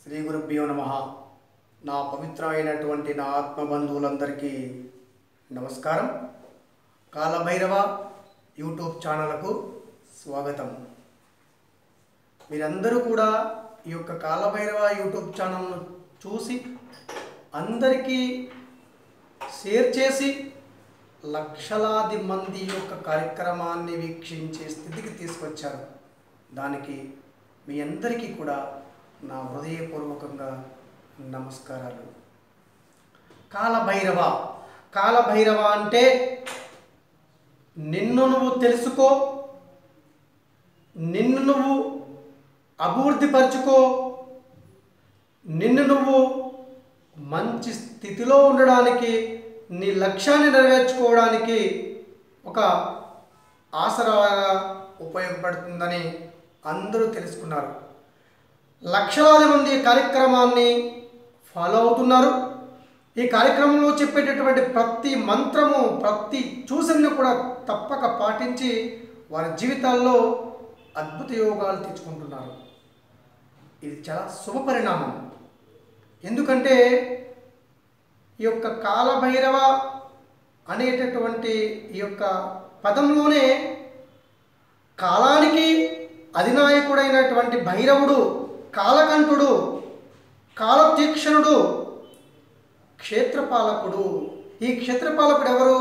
శ్రీ గురుభ్యో నమ నా పవిత్రమైనటువంటి నా ఆత్మబంధువులందరికీ నమస్కారం కాలభైరవ యూట్యూబ్ ఛానల్కు స్వాగతం మీరందరూ కూడా ఈ యొక్క కాలభైరవ యూట్యూబ్ ఛానల్ను చూసి అందరికీ షేర్ చేసి లక్షలాది మంది ఈ యొక్క కార్యక్రమాన్ని వీక్షించే స్థితికి తీసుకొచ్చారు దానికి మీ అందరికీ కూడా నా హృదయపూర్వకంగా నమస్కారాలు కాలభైరవ కాలభైరవ అంటే నిన్ను నువ్వు తెలుసుకో నిన్ను నువ్వు అభివృద్ధిపరచుకో నిన్ను నువ్వు మంచి స్థితిలో ఉండడానికి నీ లక్ష్యాన్ని నెరవేర్చుకోవడానికి ఒక ఆసరాగా ఉపయోగపడుతుందని అందరూ తెలుసుకున్నారు లక్షలాది మంది ఈ కార్యక్రమాన్ని ఫాలో అవుతున్నారు ఈ కార్యక్రమంలో చెప్పేటటువంటి ప్రతి మంత్రము ప్రతి సూచనను కూడా తప్పక పాటించి వారి జీవితాల్లో అద్భుత యోగాలు తెచ్చుకుంటున్నారు ఇది చాలా శుభ పరిణామం ఎందుకంటే ఈ యొక్క కాలభైరవ అనేటటువంటి ఈ యొక్క పదంలోనే కాలానికి అధినాయకుడైనటువంటి భైరవుడు కాలకంఠుడు కాలతీక్షణుడు క్షేత్రపాలకుడు ఈ క్షేత్రపాలకుడు ఎవరు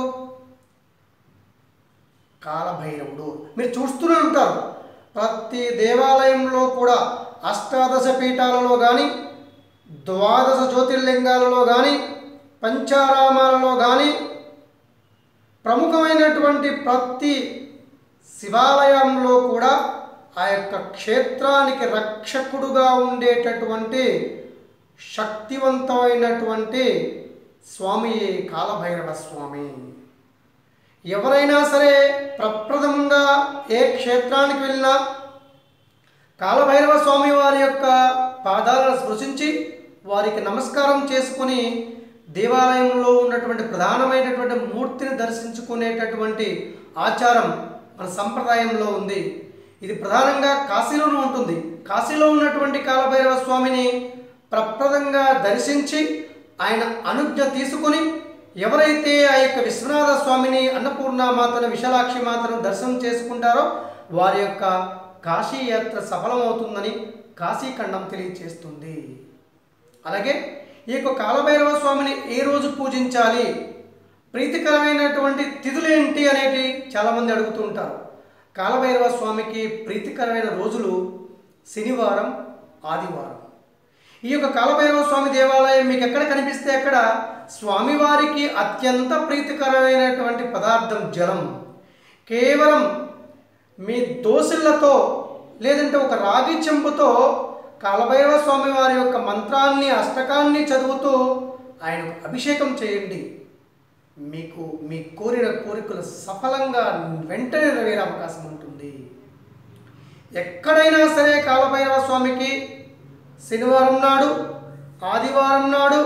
కాలభైరవుడు మీరు చూస్తూనే ఉంటారు ప్రతి దేవాలయంలో కూడా అష్టాదశ పీఠాలలో కానీ ద్వాదశ జ్యోతిర్లింగాలలో కానీ పంచారామాలలో కానీ ప్రముఖమైనటువంటి ప్రతి శివాలయంలో కూడా ఆ యొక్క క్షేత్రానికి రక్షకుడుగా ఉండేటటువంటి శక్తివంతమైనటువంటి స్వామి కాలభైరవ స్వామి ఎవరైనా సరే ప్రప్రథమంగా ఏ క్షేత్రానికి వెళ్ళినా కాలభైరవ స్వామి వారి యొక్క పాదాలను స్పృశించి వారికి నమస్కారం చేసుకుని దేవాలయంలో ఉన్నటువంటి ప్రధానమైనటువంటి మూర్తిని దర్శించుకునేటటువంటి ఆచారం మన సంప్రదాయంలో ఉంది ఇది ప్రధానంగా కాశీలోనూ ఉంటుంది కాశీలో ఉన్నటువంటి కాలభైరవ స్వామిని ప్రప్రదంగా దర్శించి ఆయన అనుజ్ఞ తీసుకొని ఎవరైతే ఆ యొక్క విశ్వనాథ స్వామిని అన్నపూర్ణ మాతను విశాలాక్షి మాతను దర్శనం చేసుకుంటారో వారి యొక్క కాశీ యాత్ర సఫలమవుతుందని కాశీఖండం తెలియచేస్తుంది అలాగే ఈ యొక్క కాలభైరవ స్వామిని ఏ రోజు పూజించాలి ప్రీతికరమైనటువంటి తిథులేంటి అనేటి చాలామంది అడుగుతూ ఉంటారు కాలభైరవ స్వామికి ప్రీతికరమైన రోజులు శనివారం ఆదివారం ఈ యొక్క కాలభైరవ స్వామి దేవాలయం మీకు ఎక్కడ కనిపిస్తే అక్కడ స్వామివారికి అత్యంత ప్రీతికరమైనటువంటి పదార్థం జలం కేవలం మీ దోసిళ్లతో లేదంటే ఒక రాగి చెంపుతో కాలభైరవ స్వామి వారి యొక్క మంత్రాన్ని అష్టకాన్ని చదువుతూ ఆయనకు అభిషేకం చేయండి మీకు మీ కోరిన కోరికలు సఫలంగా వెంటనే నెరవేరే అవకాశం ఉంటుంది ఎక్కడైనా సరే కాలభైరవ స్వామికి శనివారం నాడు ఆదివారం నాడు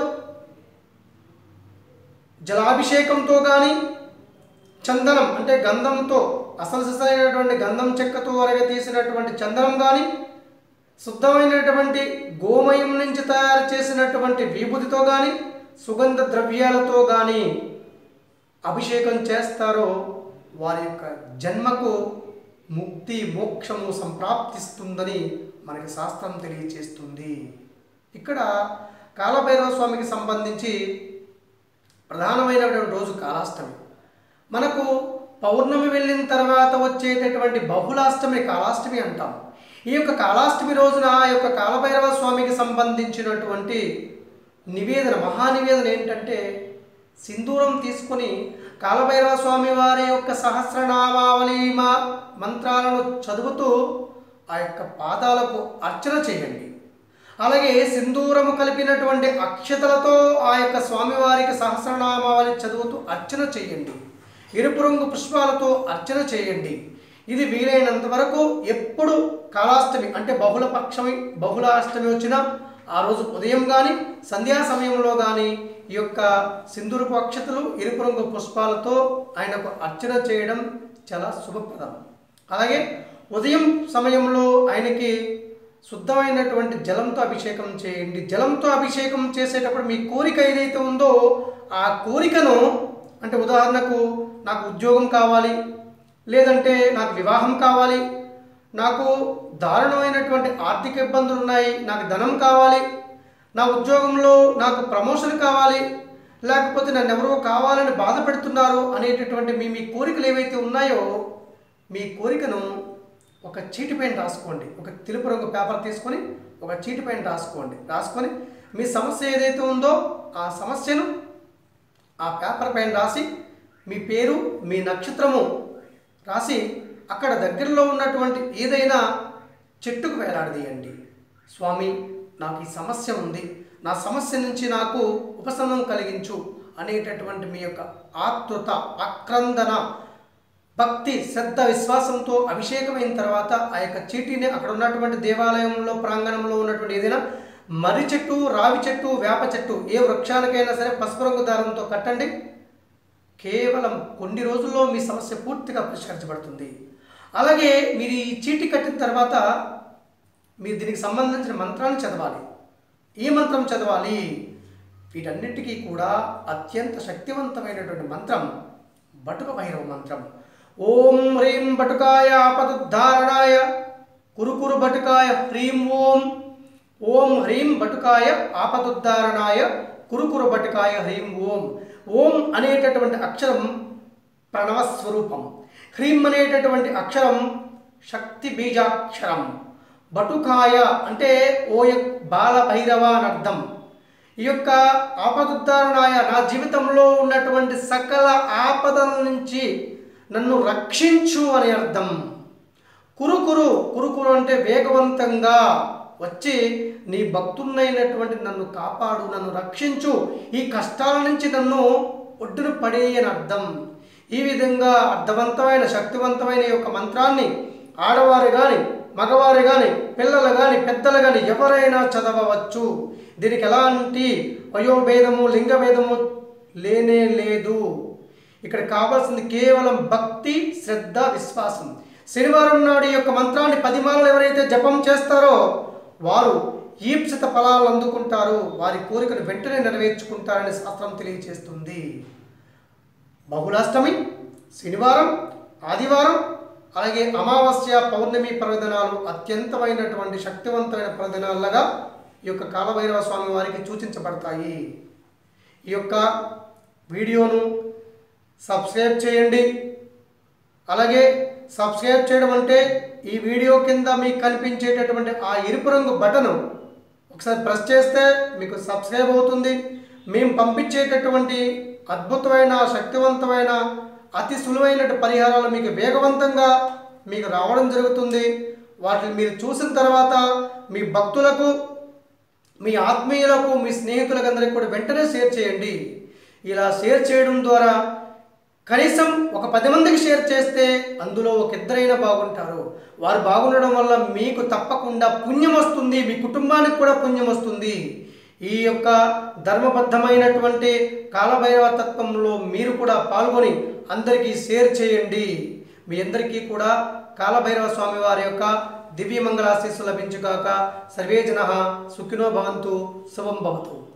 జలాభిషేకంతో కానీ చందనం అంటే గంధంతో అసలు సిసలైనటువంటి గంధం చెక్కతో వరగ తీసినటువంటి చందనం కానీ శుద్ధమైనటువంటి గోమయం నుంచి తయారు చేసినటువంటి విభూతితో కానీ సుగంధ ద్రవ్యాలతో కానీ అభిషేకం చేస్తారో వారి యొక్క జన్మకు ముక్తి మోక్షము సంప్రాప్తిస్తుందని మనకి శాస్త్రం తెలియచేస్తుంది ఇక్కడ కాలభైరవ స్వామికి సంబంధించి ప్రధానమైనటువంటి రోజు కాలాష్టమి మనకు పౌర్ణమి వెళ్ళిన తర్వాత వచ్చేటటువంటి బహుళాష్టమి కాలాష్టమి అంటాం ఈ యొక్క కాలాష్టమి రోజున ఆ యొక్క కాలభైరవ స్వామికి సంబంధించినటువంటి నివేదన మహానివేదన ఏంటంటే సింధూరం తీసుకొని కాలభైరవ స్వామి వారి యొక్క సహస్రనామావళి మా మంత్రాలను చదువుతూ ఆ యొక్క పాదాలకు అర్చన చేయండి అలాగే సింధూరము కలిపినటువంటి అక్షతలతో ఆ యొక్క స్వామివారికి సహస్రనామావళి చదువుతూ అర్చన చేయండి ఎరుపు రంగు పుష్పాలతో అర్చన చేయండి ఇది వీలైనంత వరకు ఎప్పుడు కాలాష్టమి అంటే బహుళ పక్షమి బహుళాష్టమి వచ్చినా ఆ రోజు ఉదయం కానీ సంధ్యా సమయంలో కానీ ఈ యొక్క సింధూరపు అక్షతలు ఎరుపు రంగు పుష్పాలతో ఆయనకు అర్చన చేయడం చాలా శుభప్రదం అలాగే ఉదయం సమయంలో ఆయనకి శుద్ధమైనటువంటి జలంతో అభిషేకం చేయండి జలంతో అభిషేకం చేసేటప్పుడు మీ కోరిక ఏదైతే ఉందో ఆ కోరికను అంటే ఉదాహరణకు నాకు ఉద్యోగం కావాలి లేదంటే నాకు వివాహం కావాలి నాకు దారుణమైనటువంటి ఆర్థిక ఇబ్బందులు ఉన్నాయి నాకు ధనం కావాలి నా ఉద్యోగంలో నాకు ప్రమోషన్ కావాలి లేకపోతే నన్ను ఎవరో కావాలని బాధ పెడుతున్నారు అనేటటువంటి మీ మీ కోరికలు ఏవైతే ఉన్నాయో మీ కోరికను ఒక చీటి పైన రాసుకోండి ఒక తెలుపు రంగు పేపర్ తీసుకొని ఒక చీటి పైన రాసుకోండి రాసుకొని మీ సమస్య ఏదైతే ఉందో ఆ సమస్యను ఆ పేపర్ పైన రాసి మీ పేరు మీ నక్షత్రము రాసి అక్కడ దగ్గరలో ఉన్నటువంటి ఏదైనా చెట్టుకు వేలాడదీయండి స్వామి నాకు ఈ సమస్య ఉంది నా సమస్య నుంచి నాకు ఉపశమనం కలిగించు అనేటటువంటి మీ యొక్క ఆతృత ఆక్రందన భక్తి శ్రద్ధ విశ్వాసంతో అభిషేకమైన తర్వాత ఆ యొక్క చీటీని అక్కడ ఉన్నటువంటి దేవాలయంలో ప్రాంగణంలో ఉన్నటువంటి ఏదైనా మర్రి చెట్టు రావి చెట్టు వేప చెట్టు ఏ వృక్షానికైనా సరే పసుపు రంగు దారంతో కట్టండి కేవలం కొన్ని రోజుల్లో మీ సమస్య పూర్తిగా పరిష్కరించబడుతుంది అలాగే మీరు ఈ చీటి కట్టిన తర్వాత మీరు దీనికి సంబంధించిన మంత్రాన్ని చదవాలి ఈ మంత్రం చదవాలి వీటన్నిటికీ కూడా అత్యంత శక్తివంతమైనటువంటి మంత్రం బటుక భైరవ మంత్రం ఓం హ్రీం బటుకాయ ఆపదుద్ధారణాయ కురుకురు బటుకాయ హ్రీం ఓం ఓం హ్రీం బటుకాయ ఆపదుద్ధారణాయ కురుకురు బటుకాయ హ్రీం ఓం ఓం అనేటటువంటి అక్షరం ప్రణవ స్వరూపం హ్రీం అనేటటువంటి అక్షరం శక్తి బీజాక్షరం బటుకాయ అంటే ఓ యొక్క బాలభైరవ అని అర్థం ఈ యొక్క ఆపదుద్ధారణాయ నా జీవితంలో ఉన్నటువంటి సకల ఆపదల నుంచి నన్ను రక్షించు అని అర్థం కురుకురు కురుకురు అంటే వేగవంతంగా వచ్చి నీ భక్తున్నైనటువంటి నన్ను కాపాడు నన్ను రక్షించు ఈ కష్టాల నుంచి నన్ను ఒడ్డున పడేయని అర్థం ఈ విధంగా అర్థవంతమైన శక్తివంతమైన ఈ యొక్క మంత్రాన్ని ఆడవారు కానీ మగవారు కానీ పిల్లలు కానీ పెద్దలు కానీ ఎవరైనా చదవవచ్చు దీనికి ఎలాంటి వయోభేదము లింగభేదము లేనే లేదు ఇక్కడ కావాల్సింది కేవలం భక్తి శ్రద్ధ విశ్వాసం శనివారం నాడు ఈ యొక్క మంత్రాన్ని పది మాలలు ఎవరైతే జపం చేస్తారో వారు ఈప్సిత ఫలాలు అందుకుంటారు వారి కోరికను వెంటనే నెరవేర్చుకుంటారని శాస్త్రం తెలియజేస్తుంది బహుళాష్టమి శనివారం ఆదివారం అలాగే అమావాస్య పౌర్ణమి పర్వదినాలు అత్యంతమైనటువంటి శక్తివంతమైన పర్వదినాలుగా ఈ యొక్క కాలభైరవ స్వామి వారికి సూచించబడతాయి ఈ యొక్క వీడియోను సబ్స్క్రైబ్ చేయండి అలాగే సబ్స్క్రైబ్ చేయడం అంటే ఈ వీడియో కింద మీకు కనిపించేటటువంటి ఆ ఎరుపు రంగు బటన్ ఒకసారి ప్రెస్ చేస్తే మీకు సబ్స్క్రైబ్ అవుతుంది మేము పంపించేటటువంటి అద్భుతమైన శక్తివంతమైన అతి సులువైన పరిహారాలు మీకు వేగవంతంగా మీకు రావడం జరుగుతుంది వాటిని మీరు చూసిన తర్వాత మీ భక్తులకు మీ ఆత్మీయులకు మీ స్నేహితులకు అందరికీ కూడా వెంటనే షేర్ చేయండి ఇలా షేర్ చేయడం ద్వారా కనీసం ఒక పది మందికి షేర్ చేస్తే అందులో ఒక ఇద్దరైనా బాగుంటారు వారు బాగుండడం వల్ల మీకు తప్పకుండా పుణ్యం వస్తుంది మీ కుటుంబానికి కూడా పుణ్యం వస్తుంది ఈ యొక్క ధర్మబద్ధమైనటువంటి కాలభైరవ తత్వంలో మీరు కూడా పాల్గొని అందరికీ షేర్ చేయండి మీ అందరికీ కూడా కాలభైరవ స్వామి వారి యొక్క దివ్యమంగళాశీస్సు లభించుగాక సర్వే జన సుఖినో భవంతు శుభం భవతు